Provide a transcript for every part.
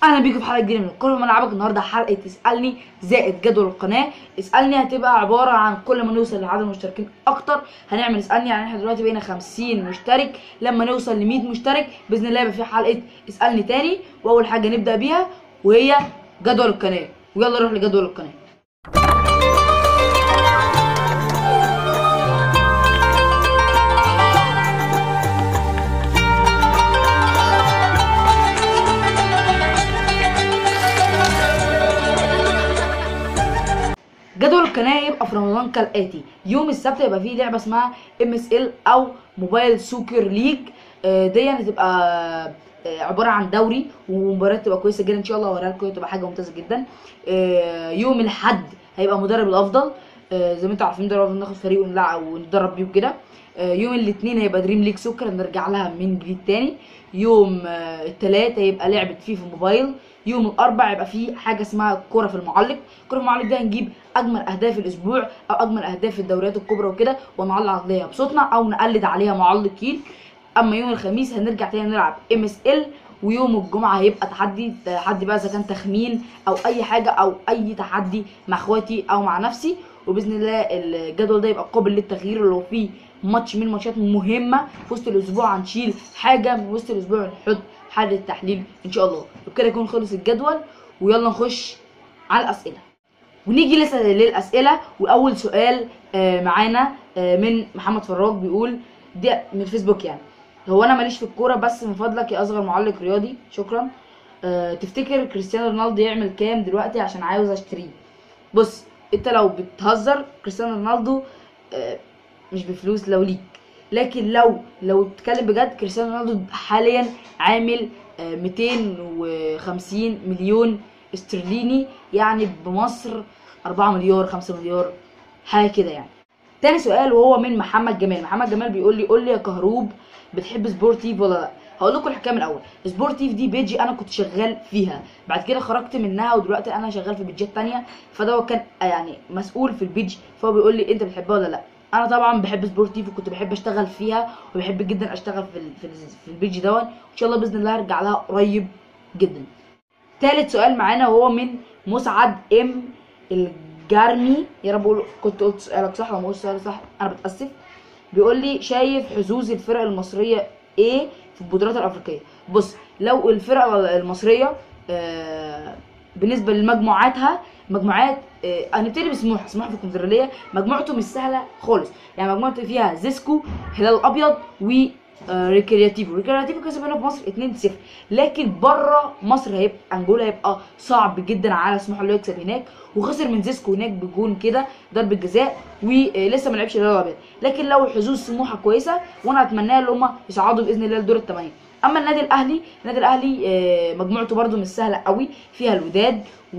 اهلا بيكم في حلقه جديده من كل ملعبك النهارده حلقه اسالني زائد جدول القناه اسالني هتبقى عباره عن كل ما نوصل لعدد المشتركين اكتر هنعمل اسالني يعني احنا دلوقتي بقينا 50 مشترك لما نوصل ل 100 مشترك باذن الله يبقى في حلقه اسالني تاني واول حاجه نبدا بيها وهي جدول القناه ويلا نروح لجدول القناه جدول القناه يبقى في رمضان كالاتي يوم السبت يبقى فيه لعبه اسمها ام اس ال او موبايل سوكر ليج آه، دي هتبقى آه، عباره عن دوري ومباريات تبقى كويسه جدا ان شاء الله اوريها لكم تبقى حاجه ممتازه جدا آه، يوم الاحد هيبقى مدرب الافضل آه، زي ما انتم عارفين مدرب الافضل ناخد فريق ونلعب ونتدرب بيه وكده آه، يوم الاثنين هيبقى دريم ليج سوكر نرجع لها من جديد تاني يوم آه، الثلاث هيبقى لعبه فيفا موبايل يوم الاربع يبقى في حاجه اسمها كوره في المعلق كوره في المعلق ده هنجيب اجمل اهداف الاسبوع او اجمل اهداف الدوريات الكبرى وكده ونعلق عليها بصوتنا او نقلد عليها معلقين اما يوم الخميس هنرجع تاني نلعب ام اس ال ويوم الجمعه هيبقى تحدي تحدي بقى اذا كان تخمين او اي حاجه او اي تحدي مع اخواتي او مع نفسي وباذن الله الجدول ده يبقى قابل للتغيير لو في ماتش من الماتشات مهمه في وسط الاسبوع هنشيل حاجه من وسط الاسبوع ونحط حاجه التحليل ان شاء الله وبكده يكون خلص الجدول ويلا نخش على الاسئله ونيجي لسه للاسئله واول سؤال آه، معانا آه، من محمد فراج بيقول ده من الفيسبوك يعني هو انا ماليش في الكوره بس من فضلك يا اصغر معلق رياضي شكرا أه تفتكر كريستيانو رونالدو يعمل كام دلوقتي عشان عاوز اشتريه بص انت لو بتهزر كريستيانو رونالدو أه مش بفلوس لو ليك لكن لو لو تتكلم بجد كريستيانو رونالدو حاليا عامل آه، 250 مليون استرليني يعني بمصر 4 مليار 5 مليار حاجه كده يعني تاني سؤال وهو من محمد جمال محمد جمال بيقول لي قول لي يا كهروب بتحب سبورتيف ولا لا هقول لكم الحكايه من الاول سبورتيف دي بيجي انا كنت شغال فيها بعد كده خرجت منها ودلوقتي انا شغال في بيجات تانية فده كان يعني مسؤول في البيج فهو بيقول لي انت بتحبها ولا لا انا طبعا بحب سبورتيف وكنت بحب اشتغل فيها وبحب جدا اشتغل في ال- في, ال- في البيج دون ان شاء الله باذن الله هرجع لها قريب جدا تالت سؤال معانا وهو من مسعد ام الجرمي يا رب اقول كنت قلت سؤالك صح ولا ما قلتش سؤالك صح انا بتاسف بيقول لي شايف حظوظ الفرق المصريه ايه في البطولات الافريقيه بص لو الفرق المصريه آه بالنسبه لمجموعاتها مجموعات آه هنبتدي بسموحه سموحه في الكونفدراليه مجموعته مش سهله خالص يعني مجموعته فيها زيسكو هلال الابيض و آه، ريكرياتيفو ريكرياتيفو كسب هنا في مصر 2-0 لكن بره مصر هيبقى انجولا هيبقى صعب جدا على سموحه اللي هو يكسب هناك وخسر من زيسكو هناك بجون كده ضربه جزاء ولسه ما لعبش الهلال الابيض لكن لو حظوظ سموحه كويسه وانا اتمناها ان هم يصعدوا باذن الله لدور الثمانيه اما النادي الاهلي النادي الاهلي آه، مجموعته برده مش سهله قوي فيها الوداد و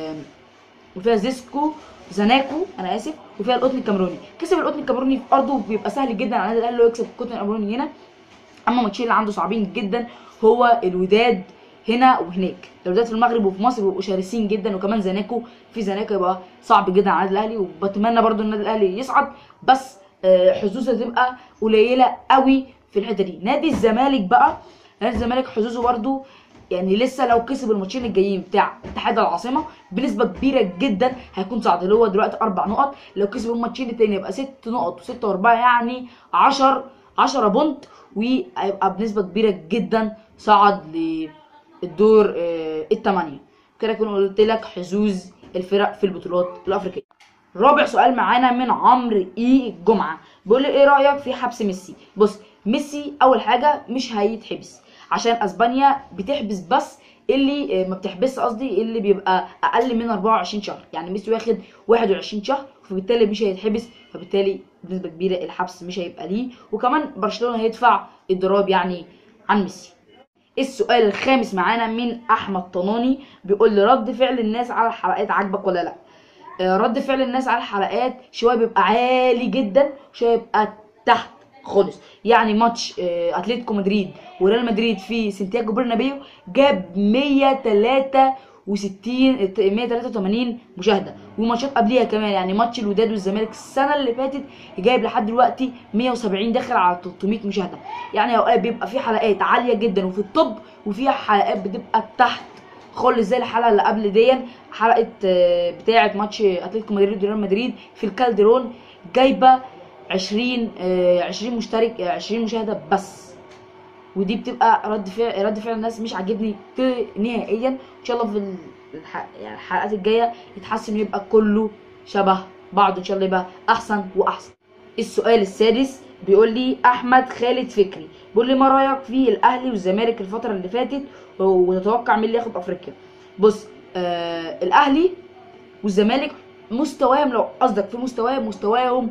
وفيها زيسكو زناكو انا اسف وفيها القطن الكاميروني كسب القطن الكاميروني في ارضه بيبقى سهل جدا على النادي الاهلي إنه يكسب القطن الكاميروني هنا اما ماتشين اللي عنده صعبين جدا هو الوداد هنا وهناك الوداد في المغرب وفي مصر بيبقوا شرسين جدا وكمان زناكو في زناكو يبقى صعب جدا على النادي الاهلي وبتمنى برضو النادي الاهلي يصعد بس آه، حظوظه هتبقى قليله قوي في الحته دي نادي الزمالك بقى نادي الزمالك حظوظه برضو يعني لسه لو كسب الماتشين الجايين بتاع اتحاد العاصمه بنسبه كبيره جدا هيكون صعد اللي هو دلوقتي اربع نقط لو كسب الماتشين التاني يبقى ست نقط وستة واربعة يعني 10 10 بونت وهيبقى بنسبه كبيره جدا صعد للدور آه، الثمانيه كده كنت قلت لك حظوظ الفرق في البطولات الافريقيه رابع سؤال معانا من عمرو اي الجمعه بيقول لي ايه رايك في حبس ميسي بص ميسي اول حاجه مش هيتحبس عشان اسبانيا بتحبس بس اللي آه، ما بتحبس قصدي اللي بيبقى اقل من 24 شهر يعني ميسي واخد 21 شهر فبالتالي مش هيتحبس فبالتالي بنسبه كبيره الحبس مش هيبقى ليه وكمان برشلونه هيدفع الضرائب يعني عن ميسي السؤال الخامس معانا من احمد طناني بيقول لي رد فعل الناس على الحلقات عاجبك ولا لا آه، رد فعل الناس على الحلقات شويه بيبقى عالي جدا شويه بيبقى تحت خالص يعني ماتش آه، اتلتيكو مدريد وريال مدريد في سانتياغو برنابيو جاب 163 183 مشاهده وماتشات قبليها كمان يعني ماتش الوداد والزمالك السنه اللي فاتت جايب لحد دلوقتي 170 داخل على 300 مشاهده يعني اوقات بيبقى في حلقات عاليه جدا وفي الطب وفي حلقات بتبقى تحت خالص زي الحلقه اللي قبل دي حلقه آه، بتاعه ماتش اتلتيكو مدريد وريال مدريد في الكالدرون جايبه 20 آه، 20 مشترك آه، 20 مشاهده بس ودي بتبقى رد فعل رد فعل الناس مش عاجبني ت- نهائيا ان شاء الله في الح... يعني الحلقات الجايه يتحسن ويبقى كله شبه بعض ان شاء الله يبقى احسن واحسن السؤال السادس بيقول لي احمد خالد فكري بيقول لي ما رايك في الاهلي والزمالك الفتره اللي فاتت وتتوقع مين اللي ياخد افريقيا بص آه الاهلي والزمالك مستواهم لو قصدك في مستواهم مستواهم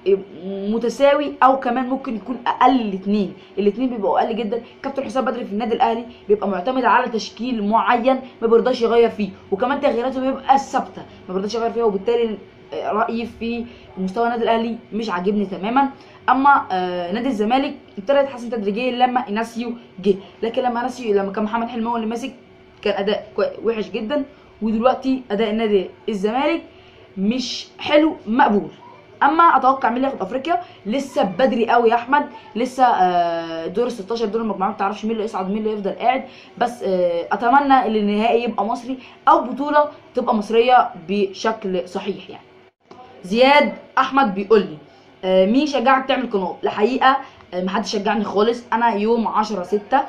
متساوي او كمان ممكن يكون اقل الاثنين الاثنين بيبقوا اقل جدا كابتن حسام بدري في النادي الاهلي بيبقى معتمد على تشكيل معين ما بيرضاش يغير فيه وكمان تغييراته بيبقى ثابته ما بيرضاش يغير فيها وبالتالي رايي في مستوى النادي الاهلي مش عاجبني تماما اما آه نادي الزمالك ابتدى يتحسن تدريجيا لما اناسيو جه لكن لما اناسيو لما كان محمد حلمي هو اللي ماسك كان اداء كوي- وحش جدا ودلوقتي اداء النادي الزمالك مش حلو مقبول اما اتوقع مين اللي ياخد افريقيا لسه بدري قوي يا احمد لسه آه، دور ال 16 دور المجموعات ما تعرفش مين اللي يصعد مين اللي يفضل قاعد بس آه، اتمنى ان النهائي يبقى مصري او بطوله تبقى مصريه بشكل صحيح يعني زياد احمد بيقول لي آه، مين شجعك تعمل قناه الحقيقه آه، محدش شجعني خالص انا يوم 10 6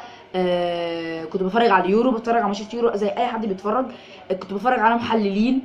آه كنت بتفرج على اليورو بتفرج على ماتشات يورو زي اي حد بيتفرج آه، كنت بتفرج على محللين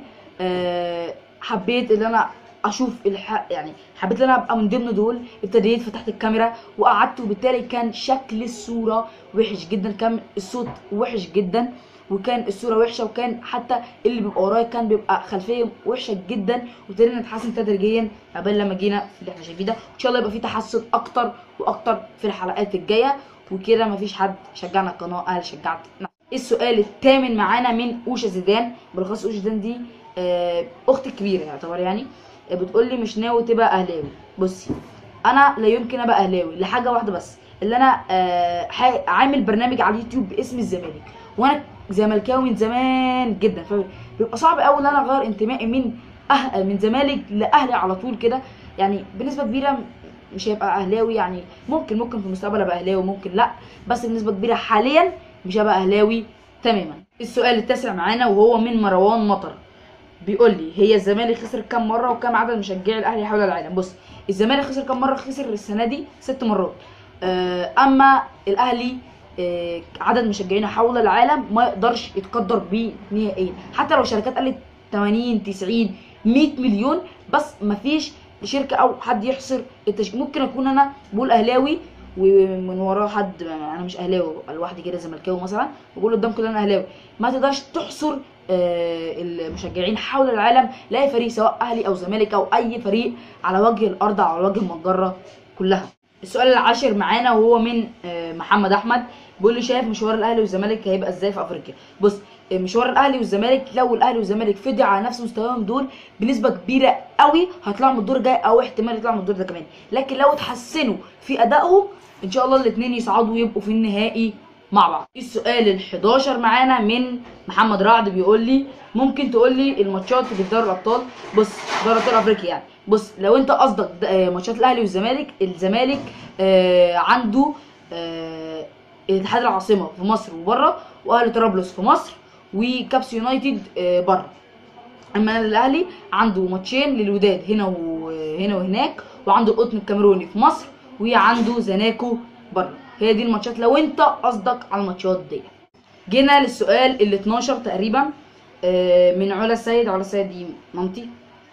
آه حبيت ان انا اشوف الح... يعني حبيت ان انا ابقى من ضمن دول ابتديت فتحت الكاميرا وقعدت وبالتالي كان شكل الصوره وحش جدا كان الصوت وحش جدا وكان الصوره وحشه وكان حتى اللي بيبقى ورايا كان بيبقى خلفيه وحشه جدا وابتدينا نتحسن تدريجيا قبل لما جينا في اللي احنا شايفين ده وان شاء الله يبقى في تحسن اكتر واكتر في الحلقات الجايه وكده مفيش حد شجعنا القناه انا شجعت نفسي. السؤال الثامن معانا من اوشا زيدان بالاخص اوشا زيدان دي آه، اختي الكبيره يعتبر يعني آه، بتقول لي مش ناوي تبقى اهلاوي بصي انا لا يمكن ابقى اهلاوي لحاجه واحده بس اللي انا آه، ح- عامل برنامج على اليوتيوب باسم الزمالك وانا زملكاوي من زمان جدا فبيبقى صعب قوي ان انا اغير انتمائي من أه من زمالك لاهلي على طول كده يعني بنسبه كبيره مش هيبقى اهلاوي يعني ممكن ممكن في المستقبل ابقى اهلاوي ممكن لا بس بنسبه كبيره حاليا مش هبقى اهلاوي تماما السؤال التاسع معانا وهو من مروان مطر بيقول لي هي الزمالك خسر كام مره وكام عدد مشجعي الاهلي حول العالم بص الزمالك خسر كام مره خسر السنه دي ست مرات آه، اما الاهلي آه، عدد مشجعينه حول العالم ما يقدرش يتقدر بيه نهائيا حتى لو شركات قالت 80 90 100 مليون بس مفيش شركه او حد يحصر التشجيع ممكن اكون انا بقول اهلاوي ومن وراه حد انا مش اهلاوي لوحدي كده زملكاوي مثلا وبقول قدام كل انا اهلاوي ما تقدرش تحصر آه، المشجعين حول العالم لاي فريق سواء اهلي او زمالك او اي فريق على وجه الارض او على وجه المجره كلها السؤال العاشر معانا وهو من آه، محمد احمد بيقول لي شايف مشوار الاهلي والزمالك هيبقى ازاي في افريقيا بص آه، مشوار الاهلي والزمالك لو الاهلي والزمالك فضل على نفس مستواهم دول بنسبه كبيره قوي هيطلعوا من الدور الجاي او احتمال يطلعوا من الدور ده كمان لكن لو اتحسنوا في ادائهم ان شاء الله الاثنين يصعدوا ويبقوا في النهائي مع بعض السؤال ال11 معانا من محمد رعد بيقول لي ممكن تقول لي الماتشات اللي في دوري الابطال بص دوري ابطال افريقيا يعني بص لو انت قصدك د- آه، ماتشات الاهلي والزمالك الزمالك آه، عنده آه، اتحاد العاصمه في مصر وبره واهلي طرابلس في مصر وكابس يونايتد آه، بره اما الاهلي عنده ماتشين للوداد هنا وهنا وهناك وعنده القطن الكاميروني في مصر وعنده زناكو بره هي دي الماتشات لو انت قصدك على الماتشات دي جينا للسؤال ال 12 تقريبا آه، من علا السيد علا السيد دي مامتي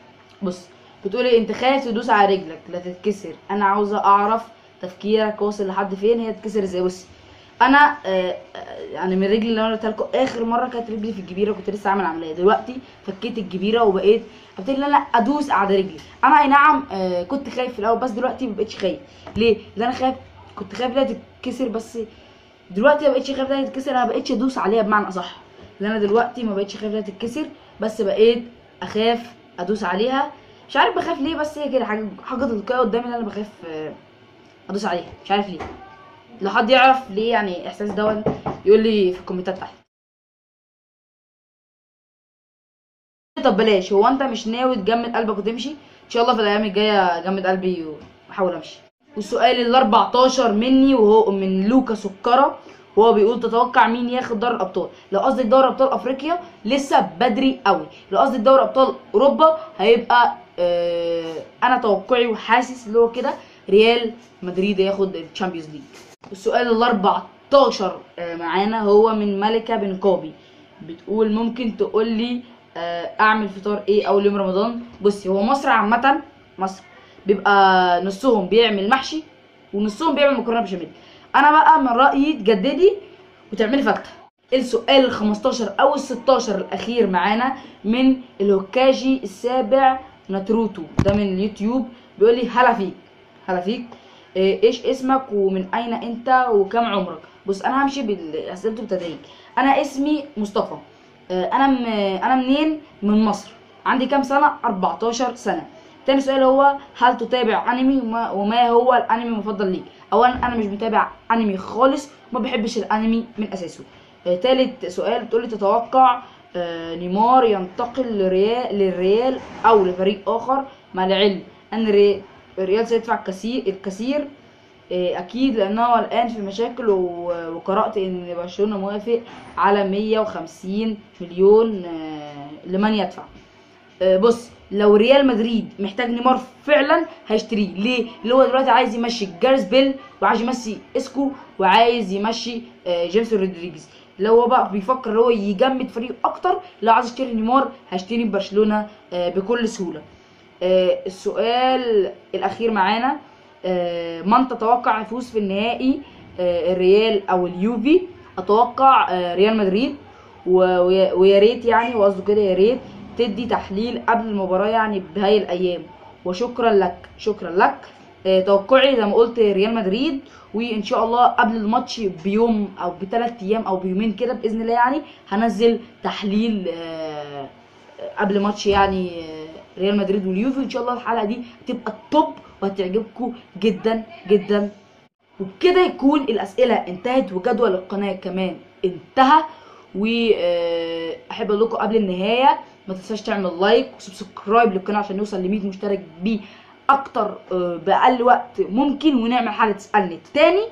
بص بتقولي انت خايف تدوس على رجلك لا تتكسر انا عاوزه اعرف تفكيرك واصل لحد فين هي تتكسر ازاي بصي انا آه، آه، يعني من رجلي اللي انا قلت لكم اخر مره كانت رجلي في الجبيره كنت لسه عامل عمليه دلوقتي فكيت الجبيره وبقيت ابتدي ان انا ادوس على رجلي انا اي نعم آه، كنت خايف في الاول بس دلوقتي ما بقتش خايف ليه لان انا خايف كنت خايف انها تتكسر بس دلوقتي ما بقتش خايف انها تتكسر انا بقتش ادوس عليها بمعنى اصح لان انا دلوقتي ما بقتش خايف انها تتكسر بس بقيت اخاف ادوس عليها مش عارف بخاف ليه بس هي كده حاجه حاجه تلقائيه قدامي ان انا بخاف آه، ادوس عليها مش عارف ليه لو حد يعرف ليه يعني احساس دوت يقول لي في الكومنتات تحت طب بلاش هو انت مش ناوي تجمد قلبك وتمشي ان شاء الله في الايام الجايه اجمد قلبي واحاول امشي والسؤال ال 14 مني وهو من لوكا سكره هو بيقول تتوقع مين ياخد دوري الابطال لو قصدك دوري ابطال افريقيا لسه بدري قوي لو قصدك دوري ابطال اوروبا هيبقى آه انا توقعي وحاسس اللي هو كده ريال مدريد ياخد الشامبيونز ليج السؤال ال 14 آه معانا هو من ملكه بن كوبي بتقول ممكن تقول لي آه اعمل فطار ايه اول يوم رمضان بصي هو مصر عامه مصر بيبقى نصهم بيعمل محشي ونصهم بيعمل مكرونه بشاميل انا بقى من رايي تجددي وتعملي فته السؤال ال 15 او ال 16 الاخير معانا من الهوكاجي السابع ناتروتو ده من اليوتيوب بيقول لي هلا فيك هلا فيك إيه، ايش اسمك ومن اين انت وكم عمرك بص انا همشي بالاسئله بالتدريج انا اسمي مصطفى آه، انا م... انا منين من مصر عندي كام سنه 14 سنه تاني سؤال هو هل تتابع انمي وما, وما هو الانمي المفضل ليك اولا انا مش متابع انمي خالص وما بحبش الانمي من اساسه آه، تالت سؤال بتقولي تتوقع آه، نيمار ينتقل للريال للريال او لفريق اخر مع العلم ان الري- الريال سيدفع الكثير الكثير آه، اكيد لانه الان في مشاكل و- وقرات ان برشلونه موافق على 150 مليون آه، لمن يدفع آه، بص لو ريال مدريد محتاج نيمار فعلا هيشتريه ليه اللي هو دلوقتي عايز يمشي جارس بيل وعايز يمشي اسكو وعايز يمشي آه، جيمس رودريجيز لو هو بقى بيفكر اللي هو يجمد فريق اكتر لو عايز يشتري نيمار هيشتري برشلونه آه، بكل سهوله آه، السؤال الاخير معانا آه، من تتوقع يفوز في النهائي آه، الريال او اليوفي اتوقع آه، ريال مدريد و- ويا ويا ريت يعني وقصده كده يا ريت تدي تحليل قبل المباراه يعني بهاي الايام وشكرا لك شكرا لك آه، توقعي زي ما قلت ريال مدريد وان شاء الله قبل الماتش بيوم او بثلاث ايام او بيومين كده باذن الله يعني هنزل تحليل آه، قبل ماتش يعني آه، ريال مدريد واليوفي ان شاء الله الحلقه دي هتبقى التوب وهتعجبكم جدا جدا وبكده يكون الاسئله انتهت وجدول القناه كمان انتهى واحب اقول لكم قبل النهايه ما تنساش تعمل لايك وسبسكرايب للقناه عشان نوصل ل 100 مشترك بيه اكتر آه، باقل وقت ممكن ونعمل حلقه تسالني تاني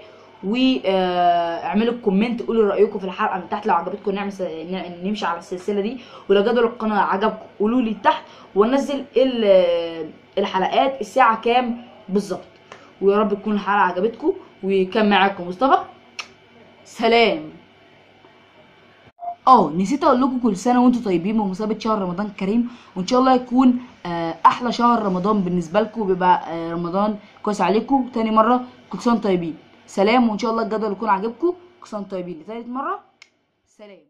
واعملوا كومنت قولوا رايكم في الحلقه من تحت لو عجبتكم نعمل س- نع- نمشي على السلسله دي ولو جدول القناه عجبكم قولوا لي تحت وانزل ال- الحلقات الساعه كام بالظبط ويا رب تكون الحلقه عجبتكم وكان معاكم مصطفى سلام اه نسيت اقول لكم كل سنه وانتم طيبين بمناسبه شهر رمضان الكريم وان شاء الله يكون آه، احلى شهر رمضان بالنسبه لكم بيبقى آه، رمضان كويس عليكم تاني مره كل سنه وانتم طيبين سلام وان شاء الله الجدول يكون عاجبكم كل سنه وانتم طيبين لتالت مره سلام